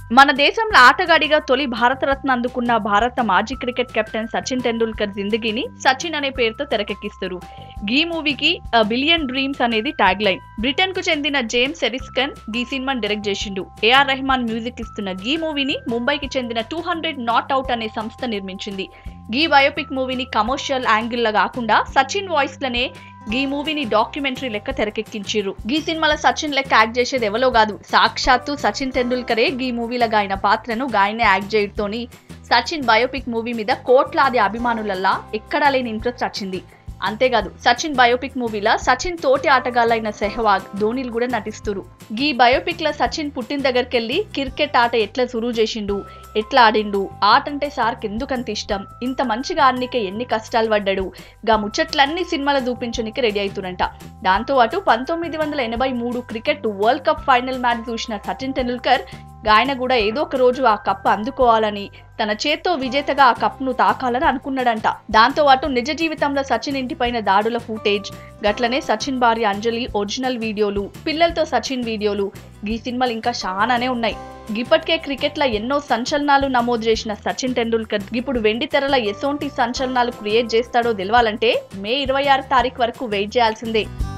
మన దేశంలో ఆటగాడిగా తొలి భారతరత్న అందుకున్న భారత మాజీ క్రికెట్ కెప్టెన్ సచిన్ టెండూల్కర్ జిందగీని సచిన్ అనే పేరుతో తెరకెక్కిస్తారు గీ మూవీకి బిలియన్ డ్రీమ్స్ అనేది ట్యాగ్ లైన్ బ్రిటన్ కు చెందిన జేమ్స్ ఎరిస్కన్ గీ సినిమాని డైరెక్ట్ చేసిండు ఏఆర్ రెహమాన్ మ్యూజిక్ ఇస్తున్న గీ మూవీని ముంబైకి చెందిన టూ హండ్రెడ్ నాట్ అవుట్ అనే సంస్థ నిర్మించింది గీ బయోపిక్ మూవీని కమర్షియల్ యాంగిల్ లా కాకుండా సచిన్ వాయిస్ లనే గీ మూవీని డాక్యుమెంటరీ లెక్క తెరకెక్కించిర్రు గీ సినిమాలో సచిన్ లెక్క యాక్ట్ చేసేది ఎవలో కాదు సాక్షాత్తు సచిన్ టెండూల్కరే గీ మూవీలో గాయన పాత్రను గాయనే యాక్ట్ చేయడంతోని సచిన్ బయోపిక్ మూవీ మీద కోట్లాది అభిమానులల్లా ఎక్కడా లేని ఇంట్రెస్ట్ వచ్చింది అంతేకాదు సచిన్ బయోపిక్ మూవీలో సచిన్ తోటి ఆటగాళ్ళైన సెహవాగ్ ధోనీలు కూడా నటిస్తురు గీ బయోపిక్ లో సచిన్ పుట్టిన దగ్గరికి వెళ్ళి క్రికెట్ ఆట ఎట్లా సురువు చేసిండు ఎట్లా ఆడిండు ఆట అంటే సార్కి ఎందుకంత ఇష్టం ఇంత మంచిగా ఆడనీకే ఎన్ని కష్టాలు పడ్డాడు గా ముచ్చట్లన్నీ సినిమాలో చూపించడానికి రెడీ అవుతురంట దాంతో పాటు పంతొమ్మిది వందల ఎనభై మూడు cricket world cup final match చూసిన సచిన్ టెండూల్కర్ ఆయన కూడా ఏదో ఒక రోజు ఆ కప్ అందుకోవాలని తన చేత్తో విజేతగా ఆ కప్ను తాకాలని అనుకున్నాడంట దాంతో పాటు నిజ జీవితంలో సచిన్ ఇంటిపైన దాడుల ఫుటేజ్ గట్లనే సచిన్ భార్య అంజలి ఒరిజినల్ వీడియోలు పిల్లలతో సచిన్ వీడియోలు ఈ సినిమాలు ఇంకా చాలానే ఉన్నాయి ఇప్పటికే క్రికెట్ లో ఎన్నో సంచలనాలు నమోదు చేసిన సచిన్ టెండూల్కర్ ఇప్పుడు వెండి తెరల ఎసోంటి సంచలనాలు క్రియేట్ చేస్తాడో తెలవాలంటే మే ఇరవై ఆరు తారీఖు వరకు వెయిట్ చేయాల్సిందే